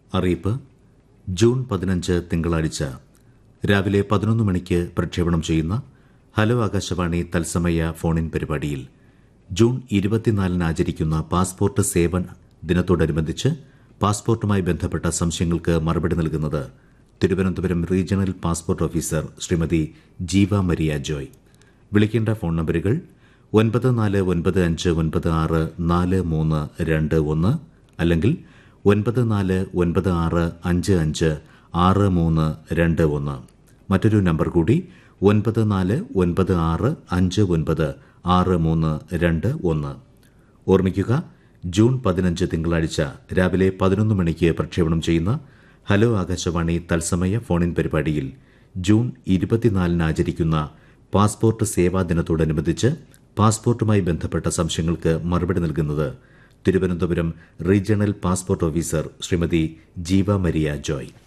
അറിയിപ്പ് ജൂൺ പതിനഞ്ച് തിങ്കളാഴ്ച രാവിലെ പതിനൊന്ന് മണിക്ക് പ്രക്ഷേപണം ചെയ്യുന്ന ഹലോ ആകാശവാണി തത്സമയ ഫോണിൻ പരിപാടിയിൽ ജൂൺ ഇരുപത്തിനാലിന് ആചരിക്കുന്ന പാസ്പോർട്ട് സേവൻ ദിനത്തോടനുബന്ധിച്ച് പാസ്പോർട്ടുമായി ബന്ധപ്പെട്ട സംശയങ്ങൾക്ക് മറുപടി നൽകുന്നത് Thiruvananthapuram regional passport officer Shrimathi Jeeva Maria Joy വിളിക്കേണ്ട ഫോൺ നമ്പറുകൾ ഒൻപത് നാല് ഒൻപത് അഞ്ച് ഒൻപത് ആറ് നാല് മൂന്ന് രണ്ട് ഒന്ന് അല്ലെങ്കിൽ ഒൻപത് നാല് ഒൻപത് ആറ് അഞ്ച് അഞ്ച് ആറ് മൂന്ന് രണ്ട് ഒന്ന് മറ്റൊരു നമ്പർ കൂടി ഒൻപത് നാല് ഒൻപത് ആറ് അഞ്ച് ഒൻപത് ആറ് മൂന്ന് രണ്ട് ഒന്ന് ഓർമ്മിക്കുക ജൂൺ പതിനഞ്ച് തിങ്കളാഴ്ച രാവിലെ പതിനൊന്ന് മണിക്ക് പ്രക്ഷേപണം ചെയ്യുന്ന ഹലോ ആകാശവാണി തത്സമയ ഫോണിൻ പരിപാടിയിൽ ജൂൺ ഇരുപത്തിനാലിന് ആചരിക്കുന്ന പാസ്പോർട്ട് സേവാ ദിനത്തോടനുബന്ധിച്ച് പാസ്പോർട്ടുമായി ബന്ധപ്പെട്ട സംശയങ്ങൾക്ക് മറുപടി നൽകുന്നത് Thiruvananthapuram regional passport officer Shrimathi Jeeva Maria Joy